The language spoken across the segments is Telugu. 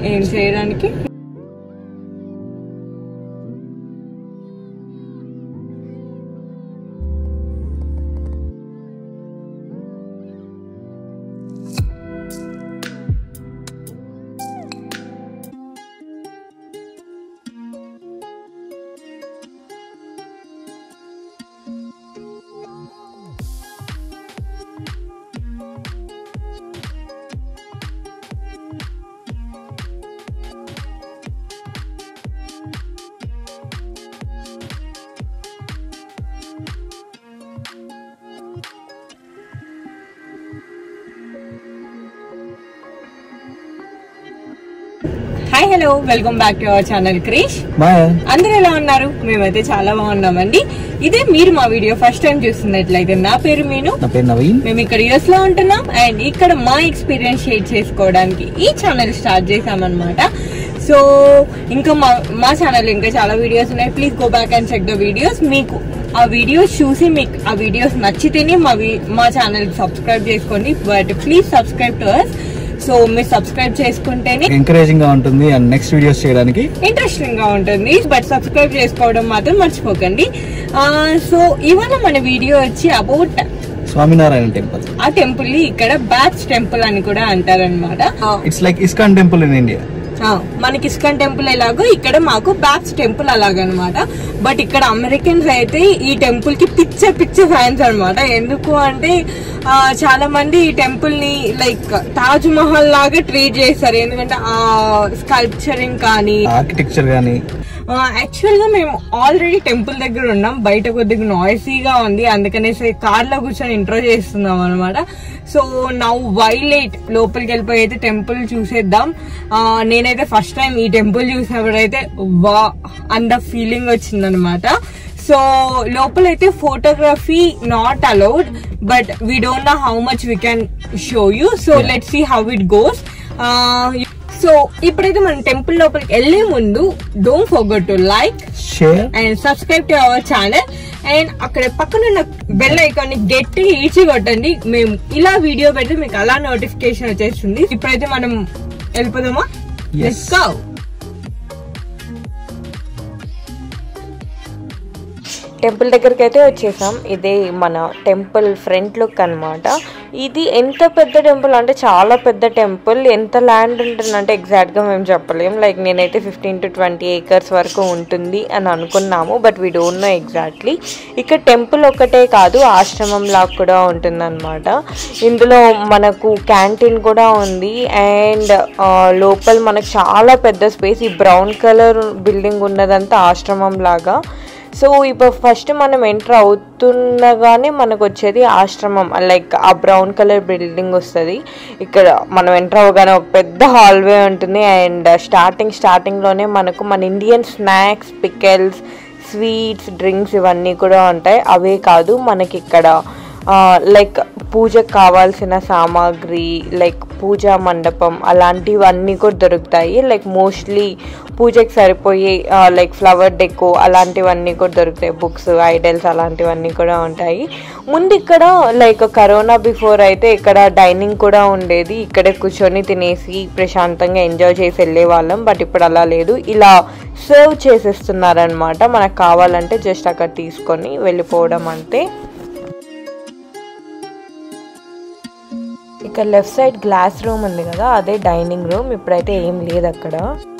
ఏం చేయడానికి hi hello welcome back to our channel Krish boy అందరూ ఎలా ఉన్నారు మేమైతే చాలా బాగున్నామండి ఇదే మీరు మా వీడియో ఫస్ట్ టైం చూస్తున్నట్లయితే నా పేరు మీను నా పేరు నవీన్ మేము ఇక్కడ యుఎస్ లో ఉంటున్నాం అండ్ ఇక్కడ మా ఎక్స్పీరియన్స్ షేర్ చేసుకోవడానికి ఈ ఛానల్ స్టార్ట్ చేసామన్నమాట సో ఇంకా మా మా ఛానల్ ఇంకా చాలా వీడియోస్ ఉన్నాయి please go back and check the videos మీకు ఆ వీడియోస్ చూసి మీకు ఆ వీడియోస్ నచ్చితేనే మా వి- మా ఛానల్ సబ్స్క్రైబ్ చేసుకోండి but please subscribe to us so మీరు సబ్స్క్రైబ్ చేసుకుంటేనే ఎంకరేజింగ్ గా ఉంటుంది అండ్ నెక్స్ట్ వీడియోస్ చేయడానికి ఇంట్రెస్టింగ్ గా ఉంటుంది బట్ సబ్స్క్రైబ్ చేసుకోవడం మాత్రం మర్చిపోకండి సో ఇవాళ మన వీడియో వచ్చి అబౌట్ స్వామినారాయణ టెంపుల్ ఆ టెంపుల్ ని ఇక్కడ బ్యాచ్ టెంపుల్ అని కూడా అంటారనమాట it's like ISKCON temple in India మనకి ఇస్కాన్ టెంపుల్ ఎలాగో ఇక్కడ మాకు బ్యాచ్ టెంపుల్ అలాగనమాట బట్ ఇక్కడ అమెరికన్స్ అయితే ఈ టెంపుల్ కి పిచ్చ పిచ్చ ఫ్యాన్స్ అన్నమాట ఎందుకు అంటే ఆ, చాలా మంది ఈ టెంపుల్ ని లైక్ తాజ్ మహల్ లాగా ట్రీట్ చేస్తారు ఎందుకంటే ఆ స్కల్ప్చరింగ్ కానీ ఆర్కిటెక్చర్ గానీ యాక్చువల్ గా మేము ఆల్రెడీ టెంపుల్ దగ్గర ఉన్నాం బయట కొద్దిగా నాయిసీగా ఉంది అందుకనేసి కార్ లో కూర్చొని ఇంట్రో చేస్తున్నాం అనమాట సో నౌ వైలేట్ లోపలికి వెళ్ళిపోయి అయితే టెంపుల్ చూసేద్దాం ఆ, నేనైతే ఫస్ట్ టైం ఈ టెంపుల్ చూసినప్పుడైతే వా అంత ఫీలింగ్ వచ్చిందనమాట సో లోపలైతే photography not allowed but we don't know how much we can show you so let see how it goes so ఇప్పుడైతే మనం టెంపుల్ లోపలికి వెళ్లే ముందు don't forget to like share and subscribe to our channel and అక్కడ పక్కన ఉన్న బెల్ ఐకాన్ ని గట్టిగా ఈడ్చి కొట్టండి మేము ఇలా వీడియో పెడితే మీకు అలా నోటిఫికేషన్ వచ్చేస్తుంది ఇప్పుడైతే మనం వెళ్ళిపోదామా Yes. Let's go. టెంపుల్ దగ్గరికి అయితే వచ్చేసాం ఇదే మన టెంపుల్ ఫ్రంట్ లుక్ అన్నమాట ఇది ఎంత పెద్ద టెంపుల్ అంటే చాలా పెద్ద టెంపుల్ ఎంత ల్యాండ్ ఉంటుందంటే ఎగ్జాక్ట్గా మేము చెప్పలేం లైక్ నేనైతే ఫిఫ్టీన్ టు ట్వంటీ ఏకర్స్ వరకు ఉంటుంది అని అనుకున్నాము but we don't know exactly ఇక్కడ టెంపుల్ ఒకటే కాదు ఆశ్రమం లాగా కూడా ఉంటుందన్నమాట ఇందులో మనకు క్యాంటీన్ కూడా ఉంది అండ్ లోపల మనకు చాలా పెద్ద స్పేస్ ఈ బ్రౌన్ కలర్ బిల్డింగ్ ఉన్నదంతా ఆశ్రమం లాగా సో ఇప్పుడు ఫస్ట్ మనం ఎంటర్ అవుతుండగానే మనకు వచ్చేది ఆశ్రమం లైక్ ఆ బ్రౌన్ కలర్ బిల్డింగ్ వస్తుంది ఇక్కడ మనం ఎంటర్ అవ్వగానే ఒక పెద్ద హాల్వే ఉంటుంది అండ్ స్టార్టింగ్ స్టార్టింగ్లోనే మనకు మన Indian snacks pickles sweets drinks ఇవన్నీ కూడా ఉంటాయి అవే కాదు మనకి ఇక్కడ లైక్ పూజకు కావాల్సిన సామాగ్రి లైక్ పూజా మండపం అలాంటివన్నీ కూడా దొరుకుతాయి లైక్ మోస్ట్లీ పూజకి సరిపోయే లైక్ ఫ్లవర్ డెకో అలాంటివన్నీ కూడా దొరుకుతాయి బుక్స్ ఐడల్స్ అలాంటివన్నీ కూడా ఉంటాయి ముందు ఇక్కడ లైక్ కరోనా బిఫోర్ అయితే ఇక్కడ డైనింగ్ కూడా ఉండేది ఇక్కడే కూర్చొని తినేసి ప్రశాంతంగా ఎంజాయ్ చేసి వెళ్ళే వాళ్ళం బట్ ఇప్పుడు అలా లేదు ఇలా సర్వ్ చేసేస్తున్నారనమాట మనకు కావాలంటే జస్ట్ అక్కడ తీసుకొని వెళ్ళిపోవడం అంతే ఇక్కడ లెఫ్ట్ సైడ్ గ్లాస్ రూమ్ ఉంది కదా అదే డైనింగ్ రూమ్ ఇప్పుడైతే ఏం లేదు అక్కడ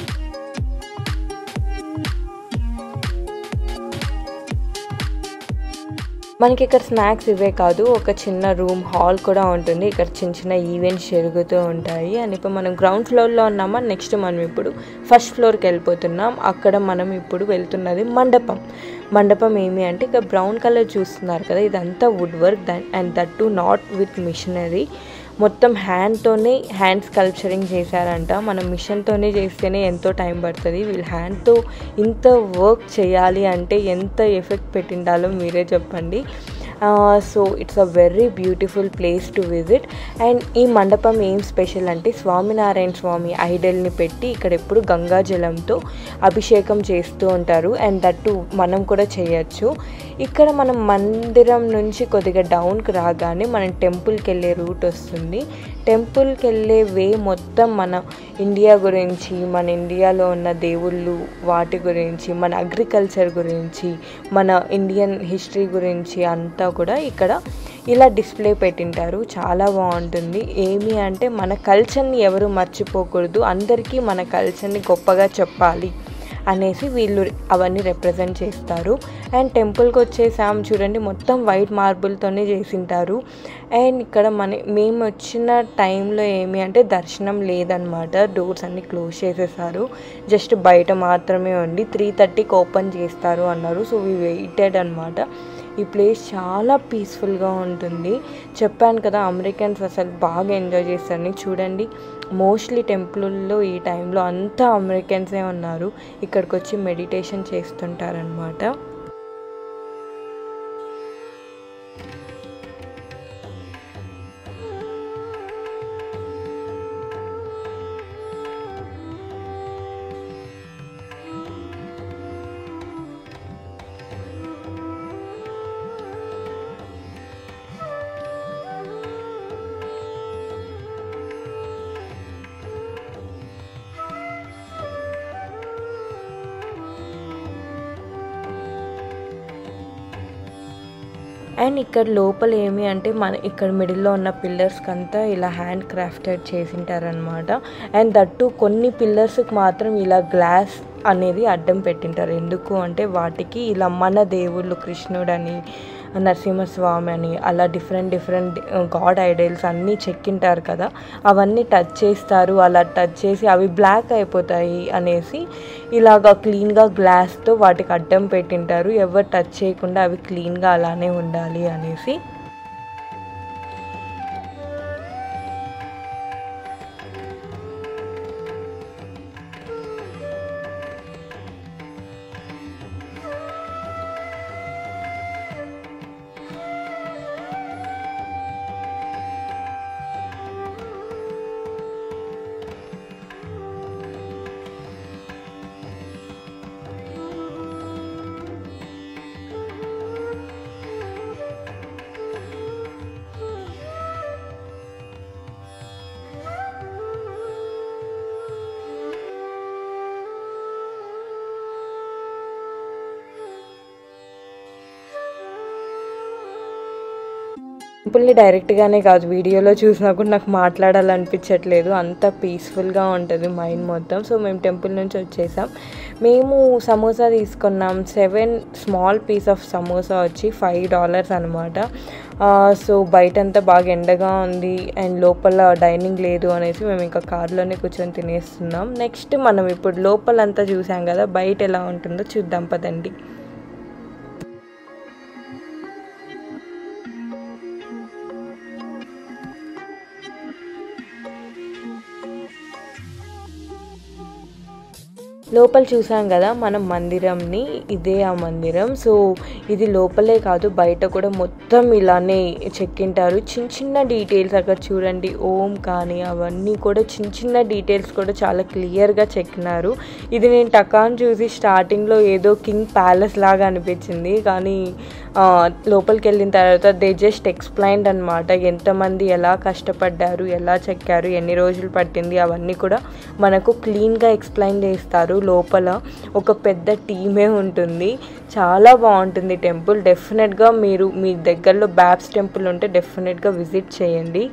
మనకి ఇక్కడ స్నాక్స్ ఇవే కాదు ఒక చిన్న రూమ్ హాల్ కూడా ఉంటుంది ఇక్కడ చిన్న చిన్న ఈవెంట్స్ జరుగుతూ ఉంటాయి అండ్ ఇప్పుడు మనం గ్రౌండ్ ఫ్లోర్లో ఉన్నామా నెక్స్ట్ మనం ఇప్పుడు ఫస్ట్ ఫ్లోర్కి వెళ్ళిపోతున్నాం అక్కడ మనం ఇప్పుడు వెళ్తున్నది మండపం మండపం ఏమి అంటే ఇక బ్రౌన్ కలర్ చూస్తున్నారు కదా ఇదంతా wood work and that too not with machinery మొత్తం హ్యాండ్తోనే హ్యాండ్ స్కల్ప్చరింగ్ చేశారంట మనం మిషన్తోనే చేస్తేనే ఎంతో టైం పడుతుంది వీళ్ళు హ్యాండ్తో ఇంత వర్క్ చేయాలి అంటే ఎంత ఎఫెక్ట్ పెట్టిండాలో మీరే చెప్పండి so it's a very beautiful place to visit and ఈ మండపం ఏం స్పెషల్ అంటే స్వామినారాయణ స్వామి ఐడల్ని పెట్టి ఇక్కడ ఎప్పుడు గంగా జలంతో అభిషేకం చేస్తూ ఉంటారు అండ్ దట్టు మనం కూడా చేయొచ్చు ఇక్కడ మనం మందిరం నుంచి కొద్దిగా డౌన్కి రాగానే మనం టెంపుల్కి వెళ్ళే రూట్ వస్తుంది టెంపుల్కి వెళ్ళే వే మొత్తం మన ఇండియా గురించి మన ఇండియాలో ఉన్న దేవుళ్ళు వాటి గురించి మన అగ్రికల్చర్ గురించి మన ఇండియన్ హిస్టరీ గురించి అంతా కూడా ఇక్కడ ఇలా డిస్ప్లే పెట్టింటారు చాలా బాగుంటుంది ఏమి అంటే మన కల్చర్ని ఎవరు మర్చిపోకూడదు అందరికీ మన కల్చర్ని గొప్పగా చెప్పాలి అనేసి వీళ్ళు అవన్నీ రిప్రజెంట్ చేస్తారు అండ్ టెంపుల్కి వచ్చేసాం చూడండి మొత్తం వైట్ మార్బుల్తోనే చేసింటారు అండ్ ఇక్కడ మన మేము వచ్చిన టైంలో ఏమి అంటే దర్శనం లేదనమాట డోర్స్ అన్ని క్లోజ్ చేసేసారు జస్ట్ బయట మాత్రమే ఉండి త్రీ థర్టీకి ఓపెన్ చేస్తారు అన్నారు సో వీ వెయిటెడ్ అనమాట ఈ ప్లేస్ చాలా పీస్ఫుల్గా ఉంటుంది చెప్పాను కదా అమెరికన్స్ అసలు బాగా ఎంజాయ్ చేస్తారని చూడండి మోస్ట్లీ టెంపుల్లో ఈ టైంలో అంతా అమెరికన్సే ఉన్నారు ఇక్కడికి వచ్చి మెడిటేషన్ చేస్తుంటారనమాట అండ్ ఇక్కడ లోపల ఏమి అంటే మన ఇక్కడ మిడిల్లో ఉన్న పిల్లర్స్కి అంతా ఇలా హ్యాండ్ క్రాఫ్టెడ్ చేసింటారనమాట అండ్ దట్టు కొన్ని పిల్లర్స్కి మాత్రం ఇలా గ్లాస్ అనేది అడ్డం పెట్టింటారు ఎందుకు అంటే వాటికి ఇలా మన దేవుళ్ళు కృష్ణుడని నరసింహస్వామి అని అలా డిఫరెంట్ డిఫరెంట్ గాడ్ ఐడల్స్ అన్నీ చెక్కింటారు కదా అవన్నీ టచ్ చేస్తారు అలా టచ్ చేసి అవి బ్లాక్ అయిపోతాయి అనేసి ఇలాగ క్లీన్గా గ్లాస్తో వాటికి అడ్డం పెట్టింటారు ఎవరు టచ్ చేయకుండా అవి క్లీన్గా అలానే ఉండాలి అనేసి టెంపుల్ని డైరెక్ట్గానే కాదు వీడియోలో చూసినా కూడా నాకు మాట్లాడాలనిపించట్లేదు అంత పీస్ఫుల్గా ఉంటుంది మైండ్ మొత్తం సో మేము టెంపుల్ నుంచి వచ్చేసాం మేము సమోసా తీసుకున్నాం seven small piece of samosa వచ్చి ఫైవ్ డాలర్స్ అనమాట సో బయటంతా బాగా ఎండగా ఉంది అండ్ లోపల డైనింగ్ లేదు అనేసి మేము ఇంకా కార్లోనే కూర్చొని తినేస్తున్నాం నెక్స్ట్ మనం ఇప్పుడు లోపలంతా చూసాం కదా బయట ఎలా ఉంటుందో చూద్దాం పదండి లోపల చూసాం కదా మనం మందిరంని ఇదే ఆ మందిరం సో ఇది లోపలే కాదు బయట కూడా మొత్తం ఇలానే చెక్కింటారు చిన్న చిన్న డీటెయిల్స్ అక్కడ చూడండి ఓం కానీ అవన్నీ కూడా చిన్న చిన్న డీటెయిల్స్ కూడా చాలా క్లియర్గా చెక్కినారు ఇది నేను టకాన్ చూసి స్టార్టింగ్లో ఏదో కింగ్ ప్యాలెస్ లాగా అనిపించింది కానీ ఆ, లోపలికి వెళ్ళిన తర్వాత దే జస్ట్ ఎక్స్ప్లైన్డ్ అనమాట ఎంతమంది ఎలా కష్టపడ్డారు ఎలా చెక్కారు ఎన్ని రోజులు పట్టింది అవన్నీ కూడా మనకు క్లీన్గా ఎక్స్ప్లెయిన్ చేస్తారు లోపల ఒక పెద్ద టీమే ఉంటుంది చాలా బాగుంటుంది టెంపుల్ డెఫినెట్గా మీరు మీ దగ్గరలో బ్యాబ్స్ టెంపుల్ ఉంటే డెఫినెట్గా విజిట్ చేయండి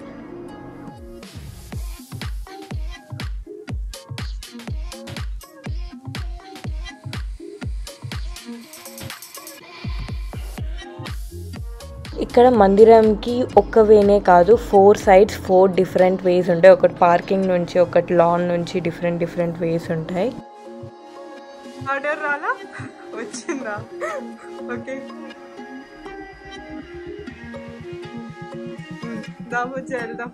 ఇక్కడ మందిరంకి ఒక్క వేనే కాదు four sides four different ways ఉంటాయి ఒకటి పార్కింగ్ నుంచి ఒకటి లాన్ నుంచి డిఫరెంట్ డిఫరెంట్ వేస్ ఉంటాయి ఆర్డర్ రాలా వచ్చిందా ఓకే దాము వచ్చి వెళ్దాం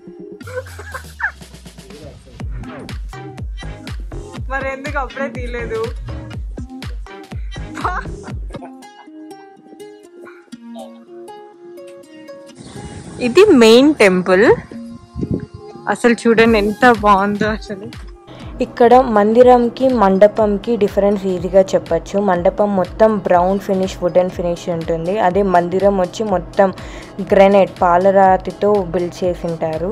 మరి ఎందుకు అప్పుడే తీయలేదు ఇది మెయిన్ టెంపుల్ అసలు చూడండి ఎంత బాగుందో అసలు ఇక్కడ మందిరంకి మండపంకి డిఫరెన్స్ ఈజీగా చెప్పొచ్చు మండపం మొత్తం బ్రౌన్ ఫినిష్ వుడెన్ ఫినిష్ ఉంటుంది అదే మందిరం వచ్చి మొత్తం గ్రెనైట్ పాలరాతితో బిల్డ్ చేసి ఉంటారు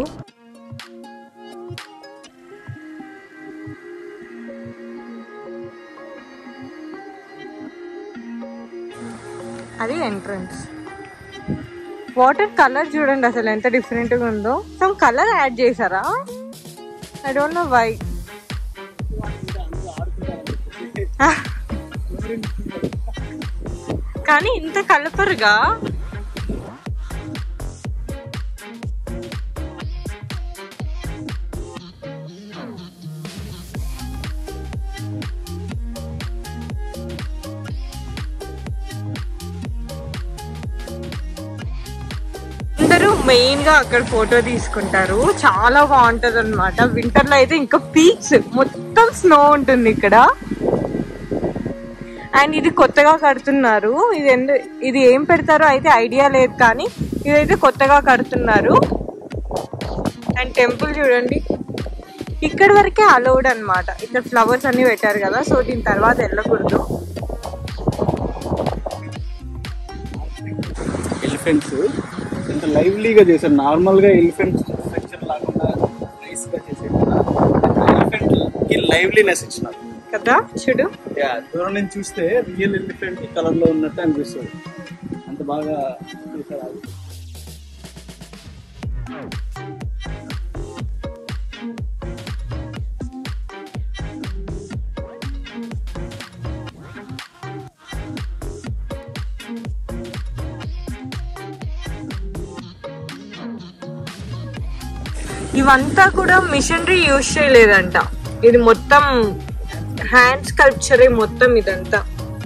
అది ఎంట్రన్స్ వాటర్ కలర్ చూడండి అసలు ఎంత డిఫరెంట్ గా ఉందో సమ్ కలర్ యాడ్ చేశారా ఐ డోంట్ నో వై కానీ ఇంత కలపరుగా అందరూ మెయిన్ గా అక్కడ ఫోటో తీసుకుంటారు చాలా బాగుంటది అనమాట వింటర్ లో అయితే ఇంకా పీక్స్ మొత్తం స్నో ఉంటుంది ఇక్కడ అండ్ ఇది కొత్తగా కడుతున్నారు ఇది ఎందు ఇది ఏం పెడతారో అయితే ఐడియా లేదు కానీ ఇదైతే కొత్తగా కడుతున్నారు అండ్ టెంపుల్ చూడండి ఇక్కడ వరకే అలౌడ్ అన్నమాట ఇక్కడ ఫ్లవర్స్ అన్ని పెట్టారు కదా సో దీని తర్వాత వెళ్ళకూడదు ఎలిఫెంట్స్ ఎంత లైవ్లీగా చేశారు నార్మల్ గా ఎలిఫెంట్ స్ట్రక్చర్ లాకుండా నైస్ గా చేశారు ఎలిఫెంట్ కి లైవ్లీనెస్ ఇచ్చినారు కదా చూడు యా దూరం నుంచి చూస్తే రియల్ ఎలిఫెంట్ కలర్ లో ఉన్నట్టు అనిపిస్తుంది అంత బాగా చేశారు అది. ఇవంతా కూడా మిషనరీ యూజ్ చేయలేదంట ఇది మొత్తం హ్యాండ్ స్కల్ప్చరే మొత్తం ఇదంతా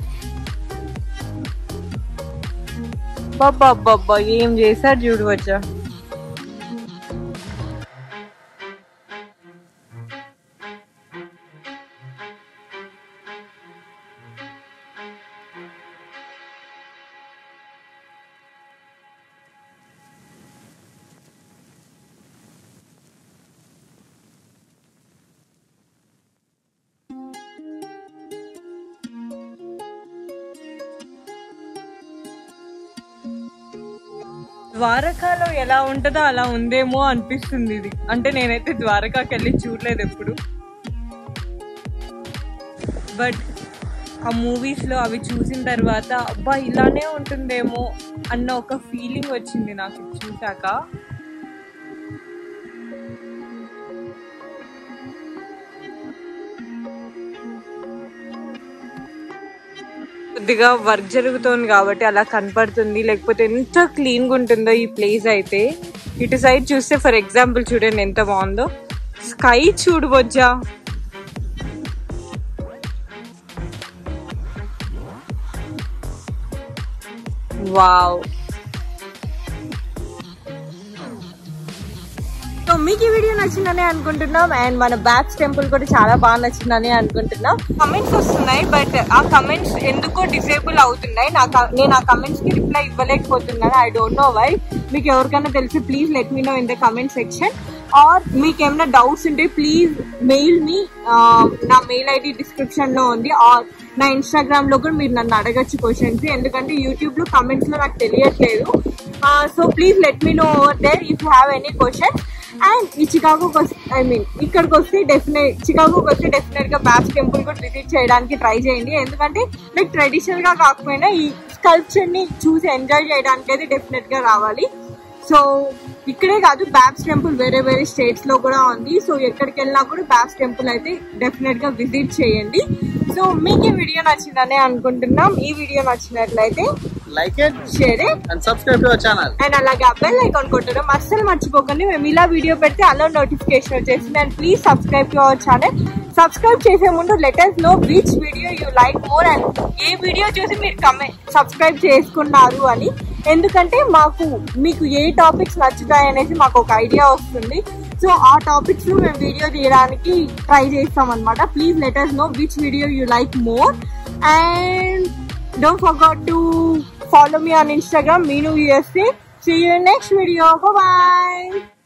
బాబా ఏం చేశారు చూడు వచ్చా ద్వారకాలో ఎలా ఉంటుందో అలా ఉందేమో అనిపిస్తుంది ఇది అంటే నేనైతే ద్వారకాకి వెళ్ళి చూడలేదు ఎప్పుడు బట్ ఆ మూవీస్ లో అవి చూసిన తర్వాత అబ్బా ఇలానే ఉంటుందేమో అన్న ఒక ఫీలింగ్ వచ్చింది నాకు ఇది చూసాక కొద్దిగా వర్క్ జరుగుతోంది కాబట్టి అలా కనపడుతుంది లేకపోతే ఎంత క్లీన్ గా ఉంటుందో ఈ ప్లేస్ అయితే ఇటు సైడ్ చూస్తే ఫర్ ఎగ్జాంపుల్ చూడండి ఎంత బాగుందో స్కై చూడవచ్చా వావ్ సో మీకు ఈ వీడియో నచ్చిందని అనుకుంటున్నాం అండ్ మన బ్యాక్స్ టెంపుల్ కూడా చాలా బాగా నచ్చిందని అనుకుంటున్నాం కమెంట్స్ వస్తున్నాయి బట్ ఆ కమెంట్స్ ఎందుకో డిసేబుల్ అవుతున్నాయి నాకు నేను ఆ కమెంట్స్ కి రిప్లై ఇవ్వలేకపోతున్నాను ఐ డోంట్ నో వై మీకు ఎవరికైనా తెలిసి please let me know in the comment section or మీకు ఏమైనా డౌట్స్ ఉంటే ప్లీజ్ మెయిల్ మీ నా మెయిల్ ఐడి డిస్క్రిప్షన్ లో ఉంది ఆర్ నా ఇన్స్టాగ్రామ్ లో కూడా మీరు నన్ను అడగచ్చు క్వశ్చన్స్ ఎందుకంటే యూట్యూబ్ లో కమెంట్స్ లో నాకు తెలియట్లేదు so please let me know over there if you have any question and ఈ చికాగోకి వస్తే ఐ మీన్ ఇక్కడికి వస్తే డెఫినెట్ చికాగోకి వస్తే డెఫినెట్ గా బ్యాప్స్ టెంపుల్ కూడా విజిట్ చేయడానికి ట్రై చేయండి ఎందుకంటే లైక్ ట్రెడిషనల్ గా కాకపోయినా ఈ స్కల్ప్చర్ ని చూసి ఎంజాయ్ చేయడానికి అయితే డెఫినెట్ గా రావాలి సో ఇక్కడే కాదు బ్యాప్స్ టెంపుల్ వేరే వేరే స్టేట్స్ లో కూడా ఉంది సో ఎక్కడికి వెళ్ళినా కూడా బ్యాప్స్ టెంపుల్ అయితే డెఫినెట్ గా విజిట్ చేయండి సో మీకు ఈ వీడియో నచ్చిందనే అనుకుంటున్నాం ఈ వీడియో నచ్చినట్లయితే like it share it and subscribe to our channel and అలాగే బెల్ ఐకాన్ కొట్టడం అస్సలు మర్చిపోకండి మేము ఇలా వీడియో పెడితే అలా నోటిఫికేషన్ వచ్చేసింది and please subscribe to our channel subscribe చేసే ముందు let us know which video you like more and ఏ వీడియో చూసి మీరు కమెంట్ సబ్స్క్రైబ్ చేసుకున్నారు అని ఎందుకంటే మాకు మీకు ఏ టాపిక్స్ నచ్చుతాయి అనేసి మాకు ఒక ఐడియా వస్తుంది సో ఆ టాపిక్స్ లో మేము వీడియో తీయడానికి ట్రై చేస్తాం అనమాట please let us know which video you like more and don't forget to follow me on Instagram, Meenu USA. See you in next video. Bye bye.